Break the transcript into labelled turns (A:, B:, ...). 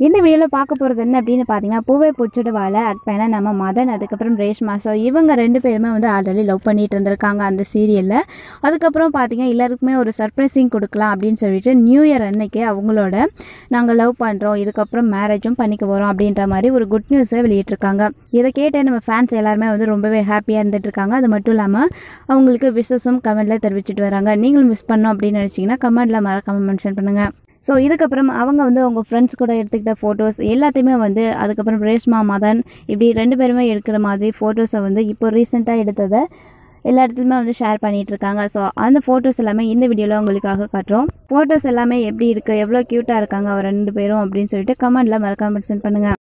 A: இந்த வீடியோவில் பார்க்க போகிறது என்ன அப்படின்னு பார்த்தீங்கன்னா பூவை பூச்சோட வாழை ஆக்ட் பண்ண நம்ம மதன் அதுக்கப்புறம் ரேஷ்மா ஸோ இவங்க ரெண்டு பேருமே வந்து ஆல்ரெடி லவ் பண்ணிட்டு இருந்திருக்காங்க அந்த சீரியலில் அதுக்கப்புறம் பார்த்தீங்கன்னா எல்லாருக்குமே ஒரு சர்ப்ரைசிங் கொடுக்கலாம் அப்படின்னு சொல்லிட்டு நியூ இயர் அன்னைக்கு அவங்களோட நாங்கள் லவ் பண்ணுறோம் இதுக்கப்புறம் மேரேஜும் பண்ணிக்க போகிறோம் அப்படின்ற மாதிரி ஒரு குட் நியூஸை வெளியிட்டிருக்காங்க இதை கேட்டு நம்ம ஃபேன்ஸ் எல்லாருமே வந்து ரொம்பவே ஹாப்பியாக இருந்துட்டு இருக்காங்க அது மட்டும் இல்லாமல் அவங்களுக்கு விஷஸும் கமெண்ட்டில் தெரிவிச்சிட்டு வராங்க நீங்களும் மிஸ் பண்ணோம் அப்படின்னு நினச்சிங்கன்னா கமெண்ட்டில் மறக்காமல் மென்ஷன் பண்ணுங்கள் ஸோ இதுக்கப்புறம் அவங்க வந்து அவங்க ஃப்ரெண்ட்ஸ் கூட எடுத்துக்கிட்ட ஃபோட்டோஸ் எல்லாத்தையுமே வந்து அதுக்கப்புறம் ரேஷ்மா மதன் இப்படி ரெண்டு பேருமே எடுக்கிற மாதிரி ஃபோட்டோஸை வந்து இப்போ ரீசெண்டாக எடுத்ததை எல்லா இடத்துலையுமே வந்து ஷேர் பண்ணிட்டு இருக்காங்க ஸோ அந்த ஃபோட்டோஸ் எல்லாமே இந்த வீடியோவில் உங்களுக்காக காட்டுறோம் ஃபோட்டோஸ் எல்லாமே எப்படி இருக்குது எவ்வளோ க்யூட்டாக இருக்காங்க அவர் ரெண்டு பேரும் அப்படின்னு சொல்லிட்டு கமெண்ட்டில் மறக்காம மென்ஷன் பண்ணுங்கள்